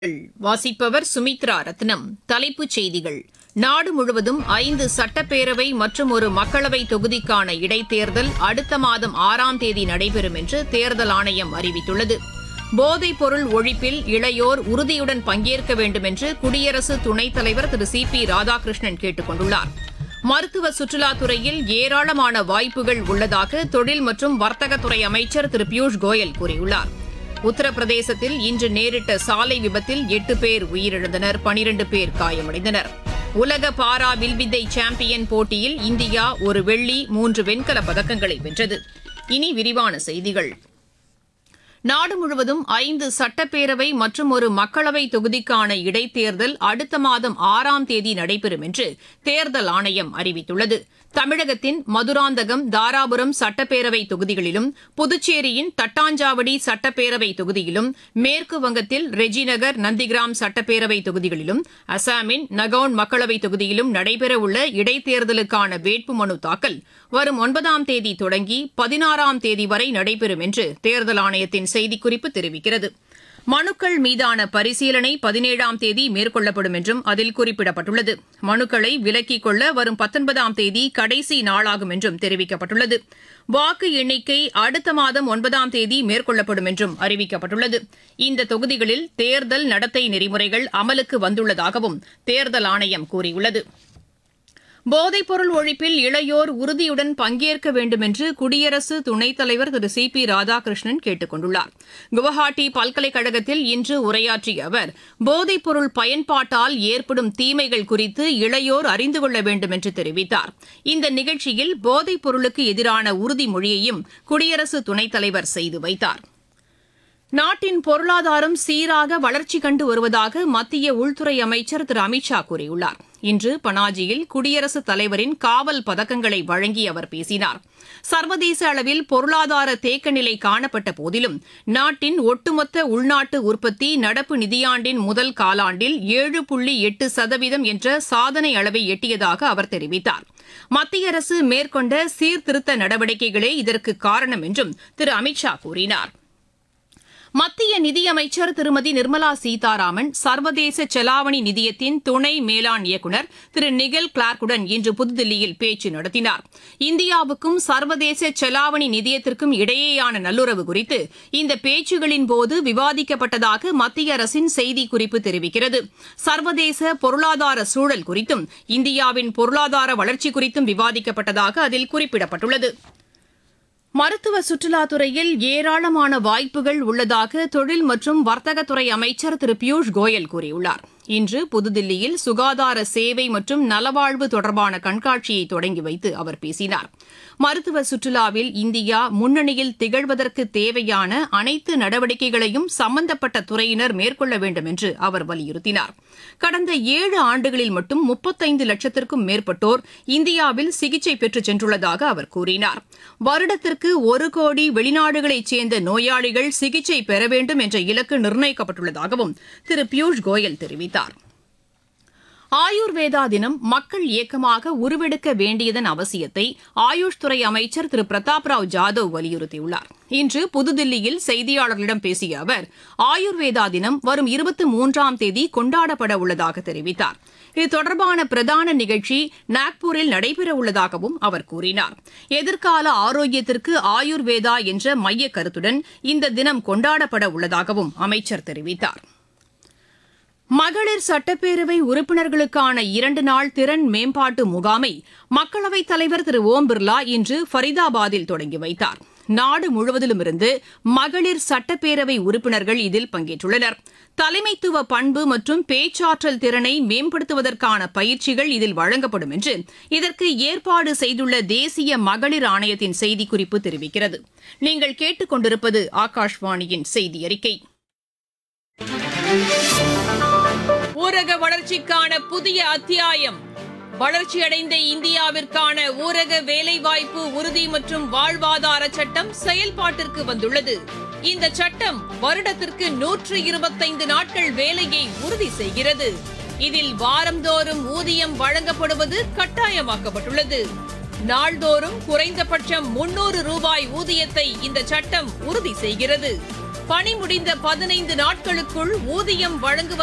வாசிப்பவர் சுமித்ரா ரத்னம் தலைப்புச் செய்திகள் நாடு முழுவதும் ஐந்து சட்டப்பேரவை மற்றும் ஒரு மக்களவை தொகுதிக்கான இடைத்தேர்தல் அடுத்த மாதம் ஆறாம் தேதி நடைபெறும் என்று தேர்தல் ஆணையம் அறிவித்துள்ளது போதைப் பொருள் ஒழிப்பில் இளையோர் உறுதியுடன் பங்கேற்க வேண்டும் என்று குடியரசு துணைத் தலைவர் திரு சி பி ராதாகிருஷ்ணன் கேட்டுக் கொண்டுள்ளார் மருத்துவ சுற்றுலாத்துறையில் ஏராளமான வாய்ப்புகள் உள்ளதாக தொழில் மற்றும் வர்த்தகத்துறை அமைச்சர் திரு பியூஷ் கோயல் கூறியுள்ளார் உத்தரப்பிரதேசத்தில் இன்று நேரிட்ட சாலை விபத்தில் எட்டு பேர் உயிரிழந்தனர் பனிரண்டு பேர் காயமடைந்தனர் உலக பாரா வில்வித்தை சாம்பியன் போட்டியில் இந்தியா ஒரு வெள்ளி மூன்று வெண்கலப் பதக்கங்களை வென்றது இனி விரிவான செய்திகள் நாடு முழுவதும் ஐந்து சட்டப்பேரவை மற்றும் ஒரு மக்களவை தொகுதிக்கான இடைத்தேர்தல் அடுத்த மாதம் ஆறாம் தேதி நடைபெறும் என்று தேர்தல் ஆணையம் அறிவித்துள்ளது தமிழகத்தின் மதுராந்தகம் தாராபுரம் சட்டப்பேரவை தொகுதிகளிலும் புதுச்சேரியின் தட்டாஞ்சாவடி சட்டப்பேரவை தொகுதியிலும் மேற்கு வங்கத்தில் ரெஜிநகர் நந்திகிராம் சட்டப்பேரவை தொகுதிகளிலும் அசாமின் நகவுன் மக்களவை தொகுதியிலும் நடைபெறவுள்ள இடைத்தேர்தலுக்கான வேட்புமனு தாக்கல் வரும் ஒன்பதாம் தேதி தொடங்கி பதினாறாம் தேதி வரை நடைபெறும் என்று தேர்தல் ஆணையத்தின் செய்திக்குறிப்பு தெரிவிக்கிறது மனுக்கள் மீதான பரிசீலனை பதினேழாம் தேதி மேற்கொள்ளப்படும் என்றும் அதில் குறிப்பிடப்பட்டுள்ளது மனுக்களை விலக்கிக் கொள்ள வரும் பத்தொன்பதாம் தேதி கடைசி நாளாகும் என்றும் தெரிவிக்கப்பட்டுள்ளது வாக்கு எண்ணிக்கை அடுத்த மாதம் ஒன்பதாம் தேதி மேற்கொள்ளப்படும் என்றும் அறிவிக்கப்பட்டுள்ளது இந்த தொகுதிகளில் தேர்தல் நடத்தை நெறிமுறைகள் அமலுக்கு வந்துள்ளதாகவும் தேர்தல் ஆணையம் கூறியுள்ளது போதைப்பொருள் ஒழிப்பில் இளையோர் உறுதியுடன் பங்கேற்க வேண்டும் என்று குடியரசு துணைத் தலைவர் திரு சி பி ராதாகிருஷ்ணன் கேட்டுக் கொண்டுள்ளார் குவஹாட்டி பல்கலைக்கழகத்தில் இன்று உரையாற்றிய அவர் போதைப்பொருள் பயன்பாட்டால் ஏற்படும் தீமைகள் குறித்து இளையோர் அறிந்து கொள்ள வேண்டும் என்று தெரிவித்தார் இந்த நிகழ்ச்சியில் போதைப் பொருளுக்கு எதிரான உறுதிமொழியையும் குடியரசு துணைத் தலைவர் செய்து வைத்தார் நாட்டின் பொருளாதாரம் சீராக வளர்ச்சி கண்டு வருவதாக மத்திய உள்துறை அமைச்சர் திரு அமித் ஷா கூறியுள்ளார் இன்று பனாஜியில் குடியரசுத் தலைவரின் காவல் பதக்கங்களை வழங்கி அவர் பேசினார் சர்வதேச அளவில் பொருளாதார தேக்கநிலை காணப்பட்ட போதிலும் நாட்டின் ஒட்டுமொத்த உள்நாட்டு உற்பத்தி நடப்பு நிதியாண்டின் முதல் காலாண்டில் ஏழு புள்ளி எட்டு சதவீதம் என்ற சாதனை அளவை எட்டியதாக அவர் தெரிவித்தார் மத்திய அரசு மேற்கொண்ட சீர்திருத்த நடவடிக்கைகளே இதற்கு காரணம் என்றும் திரு அமித் ஷா கூறினார் மத்திய நிதியமைச்சர் திருமதி நிர்மலா சீதாராமன் சர்வதேச செலாவணி நிதியத்தின் துணை மேலாண் இயக்குநர் திரு நிகல் கிளார்க்குடன் இன்று புதுதில்லியில் பேச்சு நடத்தினார் இந்தியாவுக்கும் சர்வதேச செலாவணி நிதியத்திற்கும் இடையேயான நல்லுறவு குறித்து இந்த பேச்சுகளின் போது விவாதிக்கப்பட்டதாக மத்திய அரசின் செய்திக்குறிப்பு தெரிவிக்கிறது சர்வதேச பொருளாதார சூழல் குறித்தும் இந்தியாவின் பொருளாதார வளர்ச்சி குறித்தும் விவாதிக்கப்பட்டதாக அதில் குறிப்பிடப்பட்டுள்ளது மருத்துவ சுற்றுலாத்துறையில் ஏராளமான வாய்ப்புகள் உள்ளதாக தொழில் மற்றும் வர்த்தகத்துறை அமைச்சர் திரு பியூஷ் கோயல் கூறியுள்ளார் இன்று புதுதில்லியில் சுகாதார சேவை மற்றும் நலவாழ்வு தொடர்பான கண்காட்சியை தொடங்கி வைத்து அவர் பேசினார் மருத்துவ சுற்றுலாவில் இந்தியா முன்னணியில் திகழ்வதற்கு தேவையான அனைத்து நடவடிக்கைகளையும் சம்பந்தப்பட்ட துறையினர் மேற்கொள்ள வேண்டும் என்று அவர் வலியுறுத்தினார் கடந்த ஏழு ஆண்டுகளில் மட்டும் முப்பத்தைந்து லட்சத்திற்கும் மேற்பட்டோர் இந்தியாவில் சிகிச்சை பெற்று சென்றுள்ளதாக அவர் கூறினார் வருடத்திற்கு ஒரு கோடி வெளிநாடுகளைச் சேர்ந்த நோயாளிகள் சிகிச்சை பெற வேண்டும் என்ற இலக்கு நிர்ணயிக்கப்பட்டுள்ளதாகவும் திரு பியூஷ் கோயல் தெரிவித்தார் ஆயுர்வேதா தினம் மக்கள் இயக்கமாக உருவெடுக்க வேண்டியதன் அவசியத்தை ஆயுஷ் துறை அமைச்சர் திரு பிரதாப் ராவ் ஜாதவ் வலியுறுத்தியுள்ளார் இன்று புதுதில்லியில் செய்தியாளர்களிடம் பேசிய அவர் ஆயுர்வேதா தினம் வரும் இருபத்தி மூன்றாம் தேதி கொண்டாடப்பட உள்ளதாக தெரிவித்தார் இது தொடர்பான பிரதான நிகழ்ச்சி நாக்பூரில் நடைபெறவுள்ளதாகவும் அவர் கூறினார் எதிர்கால ஆரோக்கியத்திற்கு ஆயுர்வேதா என்ற மைய கருத்துடன் இந்த தினம் கொண்டாடப்பட உள்ளதாகவும் அமைச்சர் தெரிவித்தார் மகளிர் சட்டப்பேரவை உறுப்பினர்களுக்கான இரண்டு நாள் திறன் மேம்பாட்டு முகாமை மக்களவைத் தலைவர் திரு ஓம் பிர்லா இன்று ஃபரிதாபாத்தில் தொடங்கி வைத்தார் நாடு முழுவதிலுமிருந்து மகளிர் சட்டப்பேரவை உறுப்பினர்கள் இதில் பங்கேற்றுள்ளனர் தலைமைத்துவ பண்பு மற்றும் பேச்சாற்றல் திறனை மேம்படுத்துவதற்கான பயிற்சிகள் இதில் வழங்கப்படும் என்று இதற்கு ஏற்பாடு செய்துள்ள தேசிய மகளிர் ஆணையத்தின் செய்திக்குறிப்பு தெரிவிக்கிறது நீங்கள் கேட்டுக்கொண்டிருப்பது ஆகாஷ்வாணியின் செய்தி அறிக்கை ஊரக வளர்ச்சிக்கான புதிய அத்தியாயம் வளர்ச்சியடைந்த இந்தியாவிற்கான ஊரக வேலைவாய்ப்பு உறுதி மற்றும் வாழ்வாதார சட்டம் செயல்பாட்டிற்கு வந்துள்ளது இந்த சட்டம் வருடத்திற்கு நூற்று இருபத்தைந்து நாட்கள் வேலையை உறுதி செய்கிறது இதில் வாரந்தோறும் ஊதியம் வழங்கப்படுவது கட்டாயமாக்கப்பட்டுள்ளது நாள்தோறும் குறைந்தபட்சம் முன்னூறு ரூபாய் ஊதியத்தை இந்த சட்டம் உறுதி செய்கிறது பணி முடிந்த பதினைந்து நாட்களுக்குள் ஊதியம் வழங்குவது